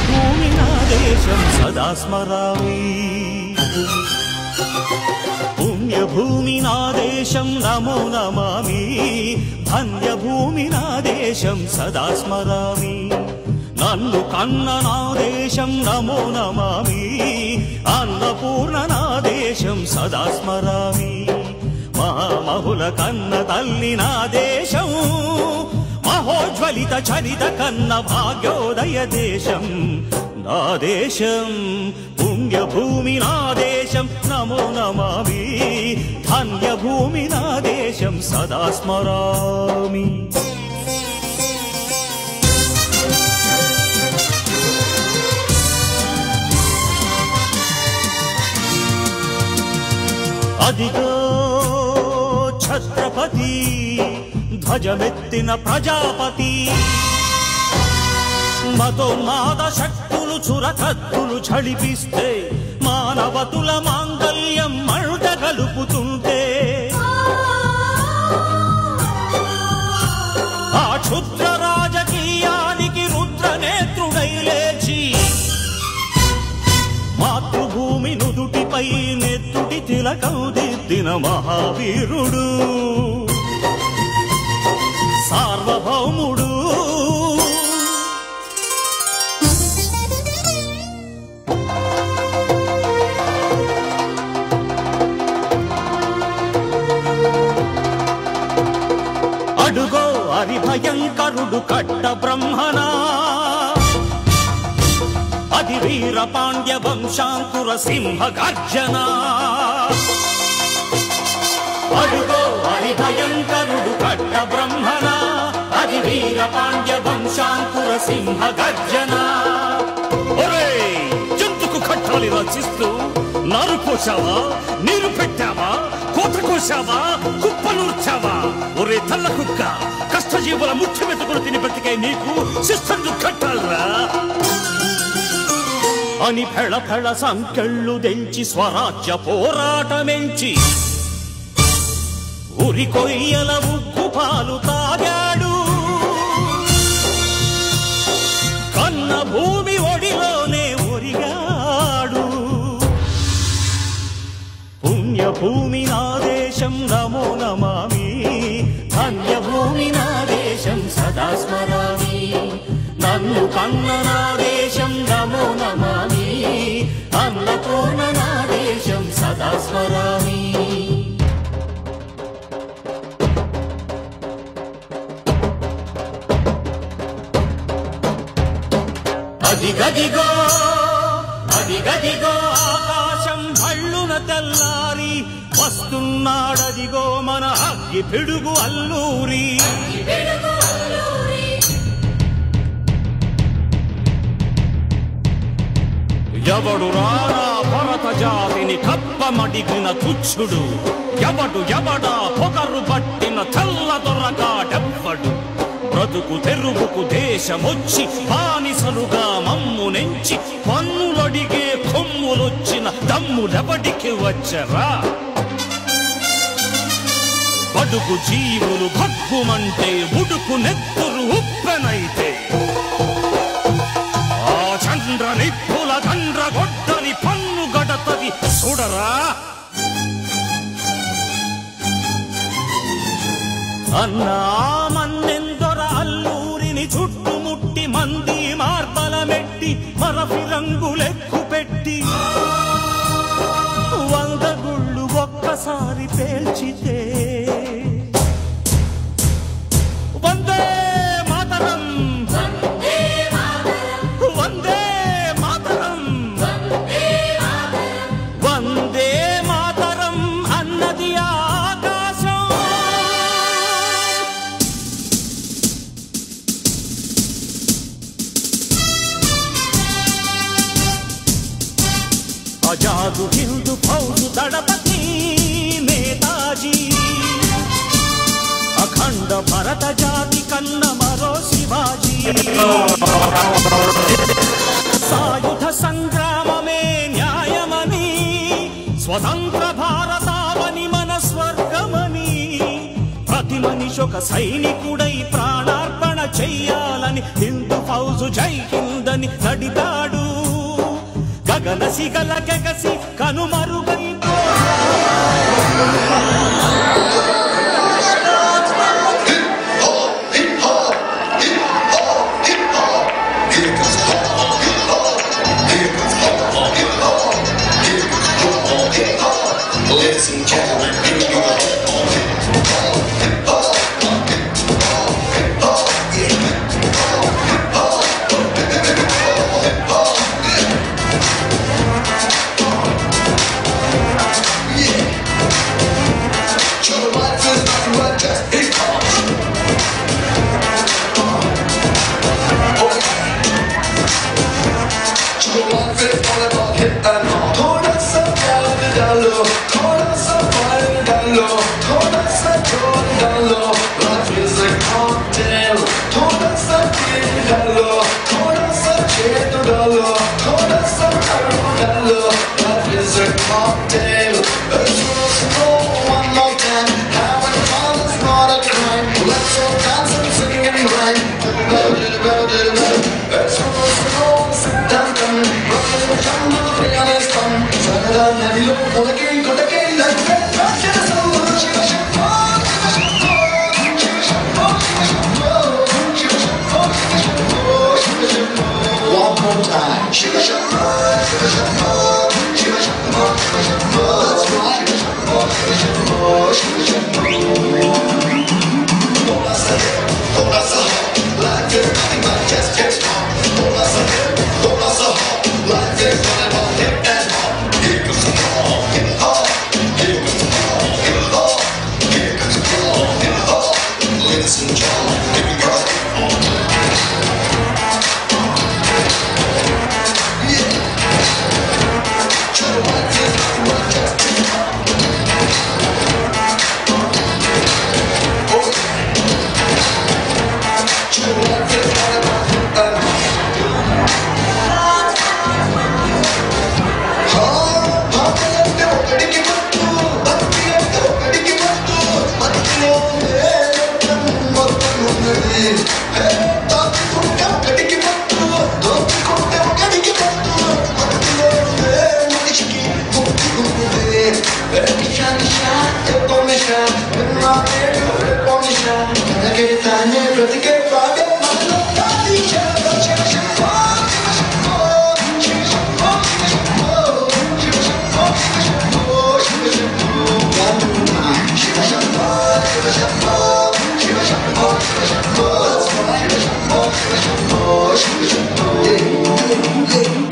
పుణ్యభూమి నా దేశం సదా స్మరామి పుణ్యభూమి నా దేశం నమో నమామి ధన్యభూమి నా దేశం సదా స్మరామి నన్ను కన్న నా దేశం నమో నమామి అన్నపూర్ణ నా దేశం సదా స్మరామి మహామహుల కన్న తల్లి నా దేశం మహోజ్వలిత చరిత కన్న భాగ్యోదయ దేశం నా దేశం పుణ్యభూమి నా దేశం నమో నమామి ధన్యభూమి నా దేశం సదా స్మరామి అదిగో ఛత్రపతి ధ్వజమెత్తిన ప్రజాపతి మతోన్మాద శక్తులు చురకత్తులు ఝడిపిస్తే మానవతుల మాంగల్యం మరుట కలుపుతుంటే ఆ క్షుద్ర రాజకీయానికి రుద్రనేత్రుడై లేచి మాతృభూమి నుదుటిపై నెత్తుటి తిలకం దిద్దిన మహావీరుడు సార్వభౌముడు అడుగో అరి భయంకరుడు కట్ట బ్రహ్మనా అది వీర పాండ్య వంశాంకుర సింహ గర్జన అడుగో హరి భయంకరుడు కట్ట బ్రహ్మణ అది వీర పాండ్య వంశాంకుర సింహ గర్జన ఒరేయ్, జంతుకు కట్టాలి రచిస్తూ నారు కోసావా నీరు పెట్టావా కోత కోసావా కుప్పనూర్చావా ఒరే తల్ల కుక్క కష్టజీవుల ముఖ్య మెతుకులు తిని బ్రతికే నీకు శిస్తందు కట్టాలరా అని ఫెళ ఫెళ సంకెళ్ళు దెంచి స్వరాజ్య పోరాటమెంచి ఉరి కొయ్యల ఉగ్గు పాలు తాగాడు కన్న భూమి ఒడిలోనే ఒరిగాడు పుణ్యభూమి నా దేశం నమో నమామి ధన్యభూమి నా దేశం సదా స్మరామి నన్ను కన్న నా దేశం నమో నమామి అన్నపూర్ణ నా దేశం సదా స్మరామి అదిగదిగో అదిగదిగో ఆకాశం భళ్ళున తెల్లారి వస్తున్నాడదిగో మన అగ్గి పిడుగు అల్లూరి ఎవడు రానా భరత జాతిని కప్పమడిగిన తుచ్చుడు ఎవడు ఎవడా పొగరు పట్టిన తెల్ల దొరగాడెవ్వడు బ్రతుకు తెరువుకు దేశమొచ్చి బానిసలుగా మమ్ము నెంచి పన్నులడిగే కొమ్ములొచ్చిన దమ్ములెవడికి వచ్చరా బడుగు జీవులు భగ్గుమంటే ఉడుకు నెత్తురు ఉప్పెనైతే ఆ చంద్ర నిప్పుల దండ్ర గొడ్డని పన్ను గడతది చూడరా అన్నా మన్నెందొర అల్లూరిని చుట్టుముట్టి మంది మార్బలమెట్టి మరఫి రంగులెక్కు పెట్టి వంద గుళ్ళు ఒక్కసారి పేల్చితే వందే మాతరం వందే మాతరం వందే మాతరం అన్నది ఆకాశం ఆజాదు హిందూ ఫౌజు దళపతి నేతాజీ అఖండ భరత జాతి కన్న మరో శివాజీ సాయుధ సంగ్రామమే న్యాయమని స్వతంత్ర భారతావని మన స్వర్గమని ప్రతి మనిషి ఒక సైనికుడై ప్రాణార్పణ చెయ్యాలని హిందూ హౌసు జై హిందని నడితాడు గగన సిగల గెగసి కనుమరుగైపో Ladies and gentlemen, here we go. Your life is nothing but just hip hop. Your life is all about hip and hop. थोड़ा सा प्यार डालो, थोड़ा सा fire डालो, थोड़ा सा जोर डालो. Life is a cocktail. थोड़ा सा दिल डालो, थोड़ा सा चेत डालो, थोड़ा सा कर्म डालो. Life is a cocktail. Let's roll slow one more time. Having fun is not a crime. Let's all dance and sing and rhyme. Let's roll slow, sit down, come. Rock in the jungle, feel it's fun. సరదా నదిలో పొలకి కొట్టకి లగ్గే రాక్షసు. Shiva Shambho, Shiva Shambho, Shiva Shambho, Shiva Shambho, Shiva Shambho, Shiva Shambho, Shiva Shambho. One more time. Shiva Shambho, Shiva Shambho, Shiva Shambho, Shiva Shambho. That's right. Shiva Shambho, Shiva Shambho, Shiva Shambho. Toda essa hip, toda essa hop, life is nothing but just hip hop. Toda essa hip, toda essa hop, life is all about hip and hop. Here comes the hop, hip hop. Here comes the hop, hip hop. Here comes the hop, hip hop. Ladies and gentlemen, here we go. Yeah. Your life is nothing but just hip hop. Oh yeah. Your life is all about hip and hop. భాగ్యంతో ఒకడికి మత్తు భక్తియంతో ఒకడికి మత్తు మత్తులో మొత్తం ఉన్నది దాచుకుంటే ఒకడికి మత్తు దోచుకుంటే ఒకడికి మత్తు మత్తులో మనిషికి ముక్తి ఉన్నది నిషా నిషా ఎప్పో నిషా నా పేరు ఎప్పో నిషా తనకే తానే బ్రతికే వాడే మనలో తాదీషా Shiva Shambho Shiva Shambho Shiva Shambho Shiva Shambho Shiva Shambho Shiva Shambho One more time. Shiva Shambho Shiva Shambho Shiva Shambho Shiva Shambho That's right. Shiva Shambho Shiva Shambho Shiva Shambho